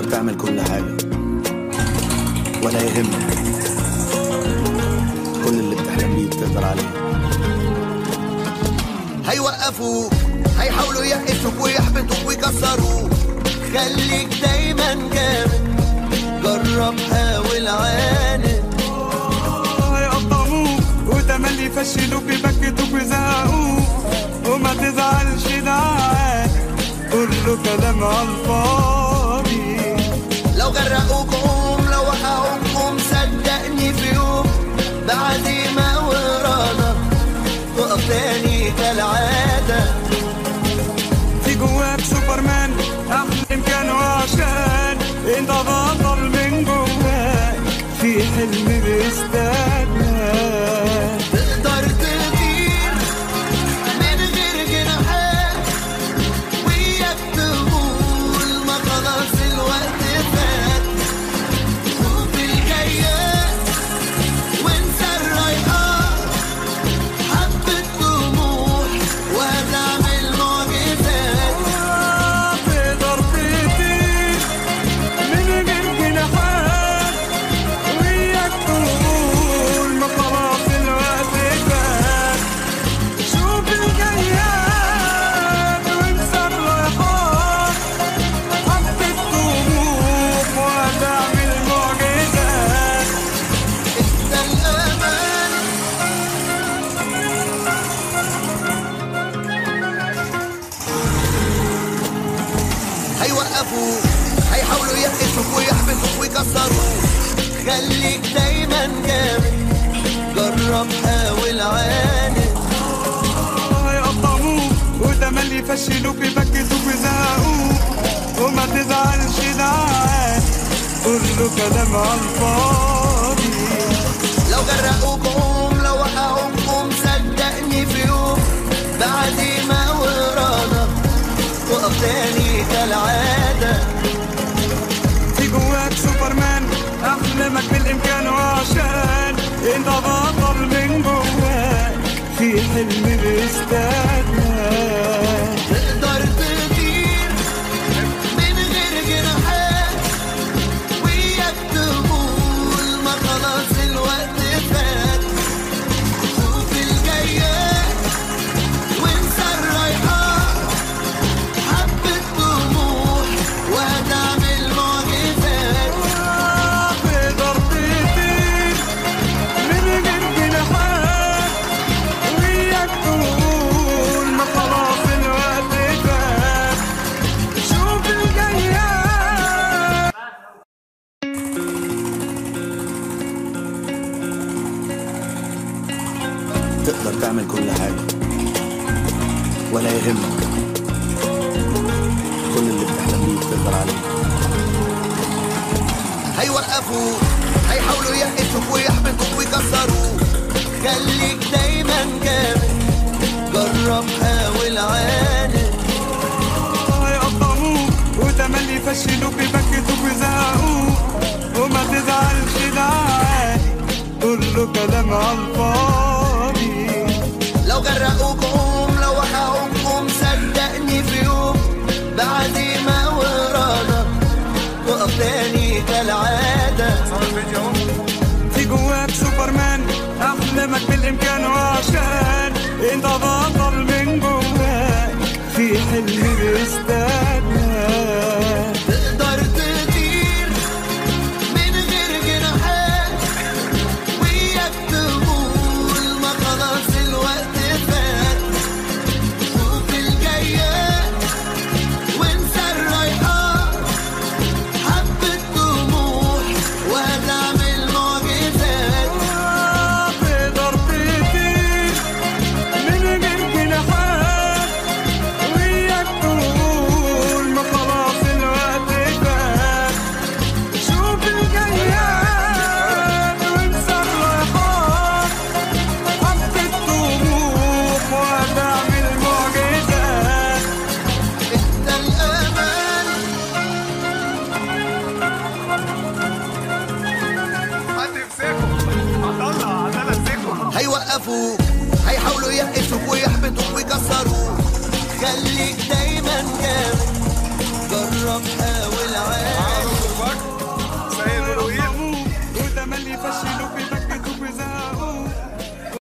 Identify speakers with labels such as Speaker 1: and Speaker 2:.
Speaker 1: تعمل كل حاجة ولا يهمك كل اللي بتحلم بيه تقدر عليه
Speaker 2: هيوقفوك هيحاولوا يقفوك ويحبطوك ويكسروك خليك دايما جامد جرب حاول عاند
Speaker 3: هيقطعوك وتملي يفشلوك يبكتوك ويزهقوك وما تزعلش ده عادي كله كلام على الفاضي
Speaker 2: لو غرقوك قوم لو وقعوك قوم صدقني في يوم بعد ما ورانا تقف تاني كالعادة
Speaker 3: في جواك سوبرمان احلم كانوا عشان انت بطل من جواك في حلم بيستناك
Speaker 2: تقدر تطير من غير جناحات وياك تقول ما خلاص الوقت فات شوف الجايات وانسى الرايحات حبة طموح وهتعمل معجزات
Speaker 3: تقدر تطير من غير جناحات وياك تقول ما خلاص الوقت فات شوف الجياد وانسى الرايحات حبة طموح وهتعمل معجزات
Speaker 2: ده الأمان هيوقفوك هيحاولوا يقفوك ويحبطوك ويكسروك خليك دايما جامد جرب حاول عاند
Speaker 3: هيقطعوك وتملي يفشلوك يبكتوك ويزهقوك وما تزعلش ده عادي كله كلام على الفاضي
Speaker 2: لو غرقوك قوم لو وقعوك قوم صدقني في يوم بعد ما ورانا تقف تاني كالعادة
Speaker 3: في جواك سوبرمان احلامك بالامكان وعشان انت بطل من جواك في حلم بيستناك
Speaker 2: تقدر تطير من غير جناحات وياك تقول ما خلاص الوقت فات شوف الجايات وانسى الرايحات حبة طموح وهتعمل معجزات
Speaker 3: تقدر تطير من غير جناحات وياك تقول ما خلاص الوقت فات شوف الجياد
Speaker 1: تقدر تعمل كل حاجة ولا يهمك كل اللي بتحلم بيه تقدر عليه
Speaker 2: هيوقفوك هيحاولوا يقفوك ويحبطوك ويكسروك خليك دايما جامد جرب حاول عاند
Speaker 3: هيقطعوك وتملي يفشلوك يبكتوك ويزهقوك وما تزعلش ده عادي كله كلام على الفاضي
Speaker 2: لو غرقوك قوم لو وقعوك قوم صدقني في يوم بعد ما ورانا تقف تاني كالعادة
Speaker 3: في جواك سوبرمان احلامك بالامكان وعشان انت بطل من جواك في حلم بيستناك
Speaker 2: تقدر تطير من غير جناحات وياك تقول ما خلاص الوقت فات شوف الجايات وانسى الرايحات حبة طموح وهتعمل معجزات
Speaker 3: تقدر تطير من غير جناحات وياك تقول ما خلاص الوقت فات شوف الجياد وانسى الرايحات حبة طموح وهتعمل معجزات
Speaker 2: انت الأمان هيوقفوك هيحاولوا يقفوك ويحبطوك ويكسروك خليك دايما جامد جرب حاول عادي